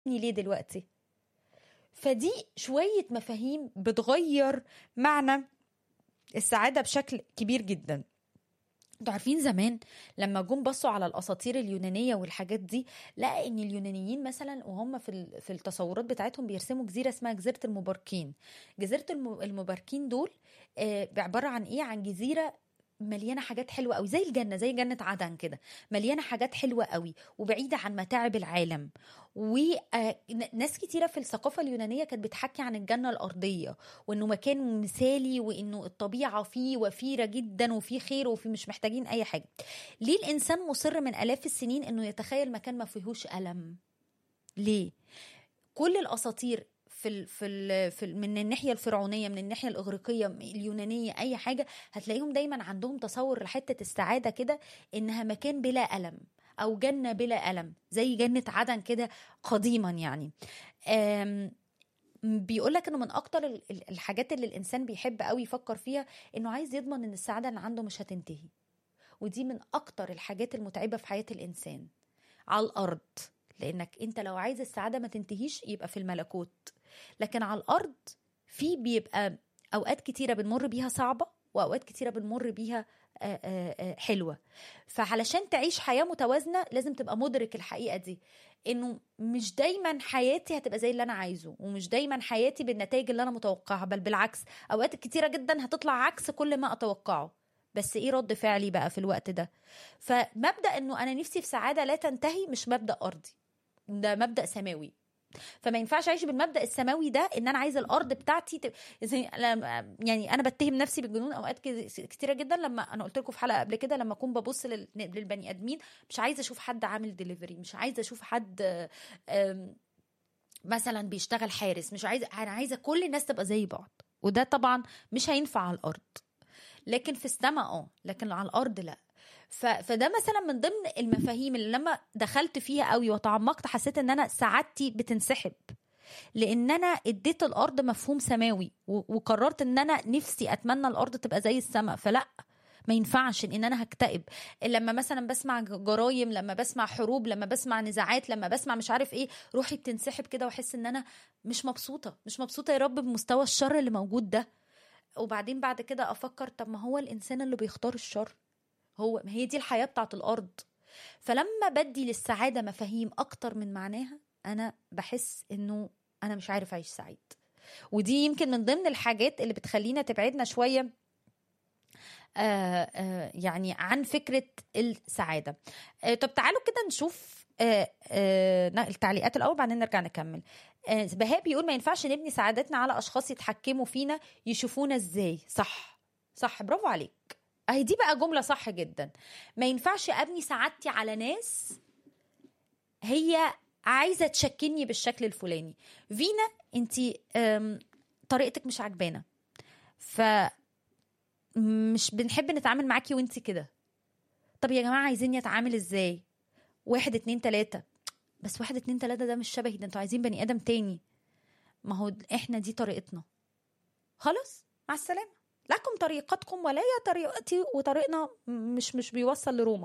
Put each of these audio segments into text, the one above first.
ليه دلوقتي فدي شويه مفاهيم بتغير معنى السعاده بشكل كبير جدا انتوا عارفين زمان لما جم بصوا على الاساطير اليونانيه والحاجات دي لقى ان اليونانيين مثلا وهم في ال- في التصورات بتاعتهم بيرسموا جزيره اسمها جزيره المباركين جزيره الم- المباركين دول آه، عباره عن ايه عن جزيره مليانه حاجات حلوه قوي زي الجنه زي جنه عدن كده مليانه حاجات حلوه قوي وبعيده عن متاعب العالم وناس كتيره في الثقافه اليونانيه كانت بتحكي عن الجنه الارضيه وانه مكان مثالي وانه الطبيعه فيه وفيره جدا وفيه خير وفيه مش محتاجين اي حاجه ليه الانسان مصر من الاف السنين انه يتخيل مكان ما فيهوش الم ليه كل الاساطير في ال في ال في ال من الناحيه الفرعونيه من الناحيه الاغريقيه اليونانيه اي حاجه هتلاقيهم دايما عندهم تصور لحته السعاده كده انها مكان بلا الم او جنه بلا الم زي جنه عدن كده قديما يعني أم بيقول لك انه من اكتر ال- ال- الحاجات اللي الانسان بيحب قوي يفكر فيها انه عايز يضمن ان السعاده اللي عنده مش هتنتهي ودي من اكتر الحاجات المتعبه في حياه الانسان على الارض لانك انت لو عايز السعاده ما تنتهيش يبقى في الملكوت لكن على الارض في بيبقى اوقات كتيره بنمر بيها صعبه واوقات كتيره بنمر بيها آه، آه، آه، حلوه فعلشان تعيش حياه متوازنه لازم تبقى مدرك الحقيقه دي انه مش دايما حياتي هتبقى زي اللي انا عايزه ومش دايما حياتي بالنتائج اللي انا متوقعها بل بالعكس اوقات كتيره جدا هتطلع عكس كل ما اتوقعه بس ايه رد فعلي بقى في الوقت ده فمبدا انه انا نفسي في سعاده لا تنتهي مش مبدا ارضي ده مبدا سماوي فما ينفعش اعيش بالمبدا السماوي ده ان انا عايزه الارض بتاعتي تبقى زي لما- يعني انا بتهم نفسي بالجنون اوقات كده- كتيره جدا لما انا قلت لكم في حلقه قبل كده لما اكون ببص لل- للبني ادمين مش عايزه اشوف حد عامل ديليفري مش عايزه اشوف حد آم، مثلا بيشتغل حارس مش عايزه انا عايزه كل الناس تبقى زي بعض وده طبعا مش هينفع على الارض لكن في السماء اه لكن على الارض لا ف... فده مثلا من ضمن المفاهيم اللي لما دخلت فيها قوي وتعمقت حسيت ان انا سعادتي بتنسحب لان انا اديت الارض مفهوم سماوي و... وقررت ان انا نفسي اتمنى الارض تبقى زي السماء فلا ما ينفعش ان انا هكتئب لما مثلا بسمع جرايم لما بسمع حروب لما بسمع نزاعات لما بسمع مش عارف ايه روحي بتنسحب كده واحس ان انا مش مبسوطه مش مبسوطه يا رب بمستوى الشر اللي موجود ده وبعدين بعد كده افكر طب ما هو الانسان اللي بيختار الشر هو ما هي دي الحياه بتاعت الارض فلما بدي للسعاده مفاهيم اكتر من معناها انا بحس انه انا مش عارف اعيش سعيد ودي يمكن من ضمن الحاجات اللي بتخلينا تبعدنا شويه آه آه يعني عن فكره السعاده آه طب تعالوا كده نشوف آه آه التعليقات الاول بعدين نرجع نكمل آه بهاء بيقول ما ينفعش نبني سعادتنا على اشخاص يتحكموا فينا يشوفونا ازاي صح صح برافو عليك اهي دي بقى جمله صح جدا ما ينفعش ابني سعادتي على ناس هي عايزه تشكلني بالشكل الفلاني فينا انت طريقتك مش عجبانه ف مش بنحب نتعامل معاكي وانت كده طب يا جماعه عايزيني اتعامل ازاي واحد اتنين تلاته بس واحد اتنين تلاته ده مش شبهي ده انتوا عايزين بني ادم تاني ما هو احنا دي طريقتنا خلاص مع السلامه لكم طريقتكم ولا طريقتي وطريقنا مش مش بيوصل لروما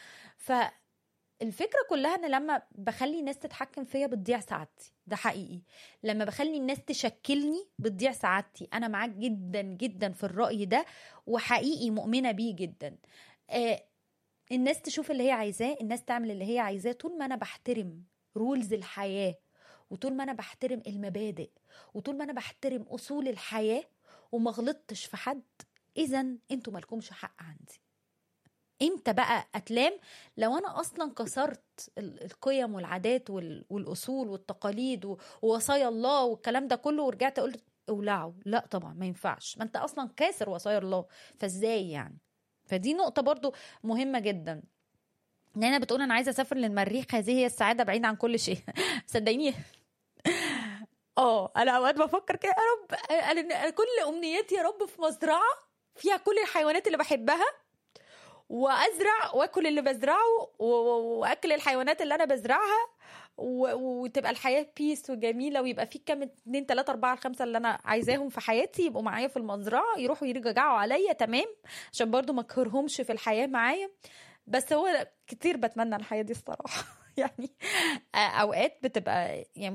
فالفكره كلها ان لما بخلي الناس تتحكم فيا بتضيع سعادتي ده حقيقي لما بخلي الناس تشكلني بتضيع سعادتي انا معاك جدا جدا في الراي ده وحقيقي مؤمنه بيه جدا آه الناس تشوف اللي هي عايزاه الناس تعمل اللي هي عايزاه طول ما انا بحترم رولز الحياه وطول ما انا بحترم المبادئ وطول ما انا بحترم اصول الحياه وما غلطتش في حد اذا انتوا مالكمش حق عندي امتى بقى اتلام لو انا اصلا كسرت القيم والعادات والاصول والتقاليد ووصايا الله والكلام ده كله ورجعت قلت اولعوا لا طبعا ما ينفعش ما انت اصلا كاسر وصايا الله فازاي يعني فدي نقطه برضو مهمه جدا نانا بتقول انا عايزه اسافر للمريخ هذه هي السعاده بعيد عن كل شيء صدقيني اه انا اوقات بفكر كده يا رب انا كل امنياتي يا رب في مزرعه فيها كل الحيوانات اللي بحبها وازرع واكل اللي بزرعه واكل الحيوانات اللي انا بزرعها وتبقى الحياه بيس وجميله ويبقى في كام اتنين تلاته اربعه خمسه اللي انا عايزاهم في حياتي يبقوا معايا في المزرعه يروحوا يرجعوا عليا تمام عشان برضو ما اكرهمش في الحياه معايا بس هو كتير بتمنى الحياه دي الصراحه يعني اوقات بتبقى يعني